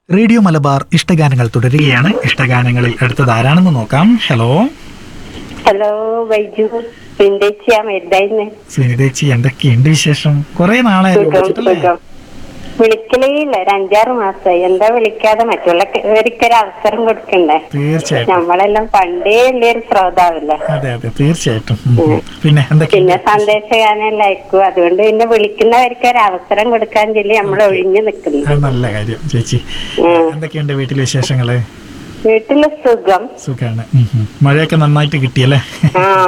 Radio Malabar ഇഷ്ടഗാനങ്ങൾ തുടരുകയാണ് ഇഷ്ടഗാനങ്ങളിൽ അടുത്തത് ആരാണെന്ന് നോക്കാം ഹലോ ഹലോ വൈജു വിന്റേച്ചിയാ മരുതായിന്ന് സുനിതേച്ചി എന്തൊക്കെയുണ്ട് വിശേഷം കുറെ നാളായല്ലോ സുഖം വിളിച്ചിട്ടല്ലേ? സുഖം വിളിക്കലേ ഇല്ല ഒരു അഞ്ചാറ് മാസമായി എന്താ വിളിക്കാതെ മറ്റുള്ളവർക്കൊരു അവസരം കൊടുക്കണ്ടേ തീർച്ചയായിട്ടും നമ്മളെല്ലാം പണ്ടേ ഉള്ളൊരു ശ്രോതാവല്ലേ അതെ അതെ തീർച്ചയായിട്ടും ഉം, ഉം. പിന്നെ എന്തൊക്കെയുണ്ട് പിന്നെ സന്ദേശഗാനെല്ലാം അയക്കും അതുകൊണ്ട് പിന്നെ വിളിക്കുന്നവർക്ക് ഒരു അവസരം കൊടുക്കാൻ ചൊല്ലി നമ്മൾ ഒഴിഞ്ഞു നിൽക്കുന്നു അത് നല്ല കാര്യം ചേച്ചി ഉം. എന്തൊക്കെയുണ്ട് വീട്ടിലെ വിശേഷങ്ങള് വീട്ടില് സുഖം സുഖാണ് ഉം, ഉം. മഴയൊക്കെ നന്നായിട്ട് കിട്ടിയല്ലേ ആ